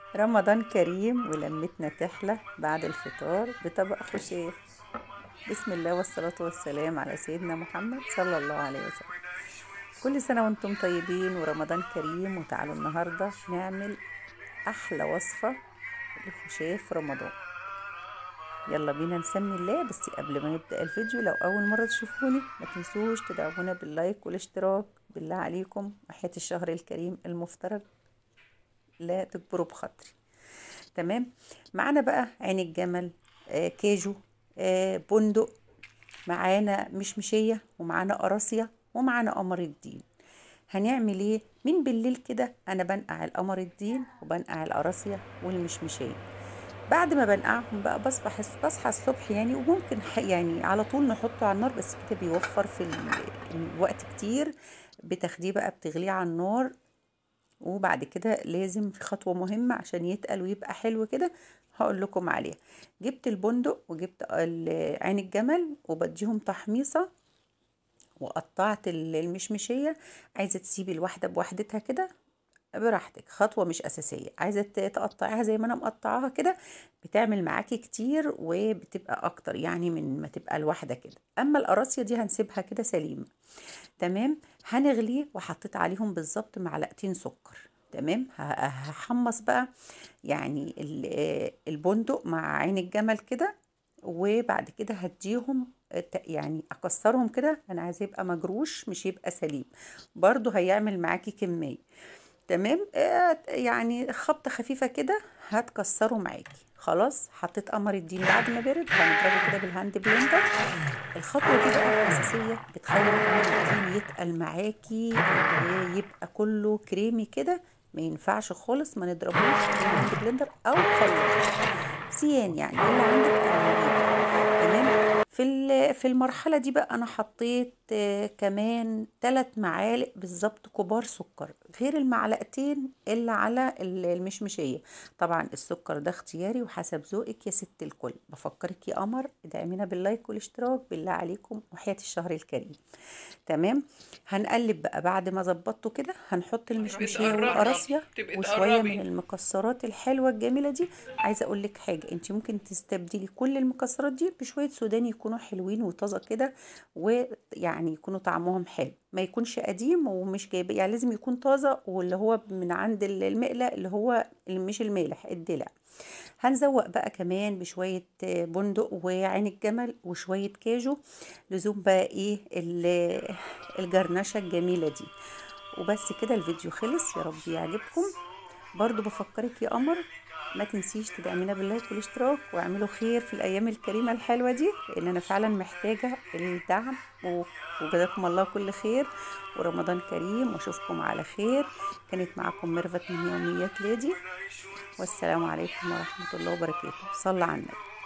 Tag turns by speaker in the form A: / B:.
A: رمضان كريم ولمتنا تحلى بعد الفطار بطبق خشاف بسم الله والصلاة والسلام على سيدنا محمد صلى الله عليه وسلم كل سنة وانتم طيبين ورمضان كريم وتعالوا النهاردة نعمل أحلى وصفة لخشاف رمضان يلا بينا نسمي الله بس قبل ما نبدأ الفيديو لو أول مرة تشوفوني ما تنسوش تدعمونا باللايك والاشتراك بالله عليكم وحياة الشهر الكريم المفترض لا تكبروا بخاطري تمام معانا بقى عين الجمل آه كاجو آه بندق معانا مشمشية ومعانا قراصية ومعانا قمر الدين هنعمل ايه من بالليل كده انا بنقع القمر الدين وبنقع القراصية والمشمشية بعد ما بنقعهم بقى بصبح بصحى الصبح يعني وممكن يعني على طول نحطه على النار بس كده بيوفر في الوقت كتير بتاخديه بقى بتغليه على النار وبعد كده لازم في خطوة مهمة عشان يتقل ويبقى حلو كده هقول لكم عليها جبت البندق وجبت عين الجمل وبديهم تحميصة وقطعت المشمشية عايزة تسيبي الواحدة بوحدتها كده براحتك خطوة مش أساسية عايزة تقطعيها زي ما أنا مقطعاها كده بتعمل معاكي كتير وبتبقى أكتر يعني من ما تبقى الواحدة كده أما القراصية دي هنسيبها كده سليمة تمام هنغليه وحطيت عليهم بالظبط معلقتين سكر تمام هحمص بقى يعني البندق مع عين الجمل كده وبعد كده هديهم يعني اكسرهم كده انا عايزاه يبقى مجروش مش يبقى سليم برضو هيعمل معاكي كميه تمام يعني خبطه خفيفه كده هتكسره معاكي خلاص حطيت قمر الدين بعد ما برد هنضربه كده بالهاند بلندر الخطوه دي بقى اساسيه بتخلي قمر الدين يتقل معاكي ويبقى كله كريمي كده ما ينفعش خالص ما نضربوش بالهاند بلندر او خلاط سيان يعني اللي عندك تمام في في المرحله دي بقى انا حطيت كمان 3 معالق بالظبط كبار سكر غير المعلقتين اللي على المشمشيه طبعا السكر ده اختياري وحسب ذوقك يا ست الكل بفكرك يا قمر ادعمينا باللايك والاشتراك بالله عليكم وحياه الشهر الكريم تمام هنقلب بقى بعد ما ظبطته كده هنحط المشمشيه والقراصيه وشويه من المكسرات الحلوه الجميله دي عايزه اقول لك حاجه انت ممكن تستبدلي كل المكسرات دي بشويه سوداني يكونوا حلوين وطازه كده ويعني يكونوا طعمهم حلو ما يكونش قديم ومش جايب يعني لازم يكون طازه واللي هو من عند المقله اللي هو اللي مش المالح الدلع هنزوق بقى كمان بشويه بندق وعين الجمل وشويه كاجو لزوم بقى ايه الجرنشه الجميله دي وبس كده الفيديو خلص يا رب يعجبكم برضو بفكرك يا قمر ما تنسيش تدعمينا باللايك والاشتراك واعملوا خير في الايام الكريمه الحلوه دي لان انا فعلا محتاجه الدعم وجزاكم الله كل خير ورمضان كريم واشوفكم على خير كانت معكم ميرفت من يوميات ليدي والسلام عليكم ورحمه الله وبركاته صلى على النبي